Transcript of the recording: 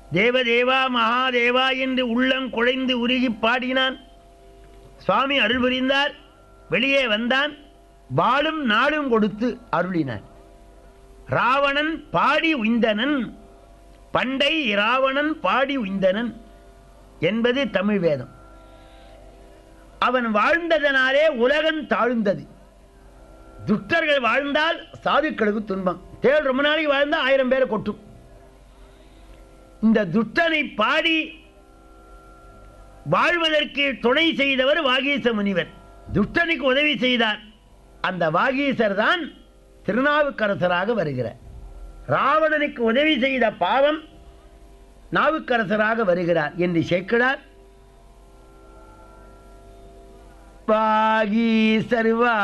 தேவதேவா மகாதேவா என்று உள்ளம் குழைந்து உருகி பாடினான் சுவாமி அருள் புரிந்தார் வெளியே வந்தான் வாளும் நாளும் கொடுத்து அருளினான் ராவணன் பாடி உய்ந்தனன் பண்டை ராவணன் பாடி உய்ந்தனன் என்பது தமிழ் வேதம் அவன் வாழ்ந்ததனாலே உலகம் தாழ்ந்தது துஷ்டர்கள் வாழ்ந்தால் சாதுக்களுக்கு துன்பம் தேள் ரொம்ப நாளைக்கு வாழ்ந்தா ஆயிரம் பேரை கொட்டும் இந்த துஷ்டனை பாடி வாழ்வதற்கு துணை செய்தவர் வாகீச முனிவர் துஷ்டனுக்கு உதவி செய்தார் அந்த வாகீசர் தான் திருநாவுக்கரசராக வருகிறார் ராவணனுக்கு உதவி செய்த பாவம் நாவுக்கரசராக வருகிறார் என்று சேர்க்கிறார் வாகீசர் வா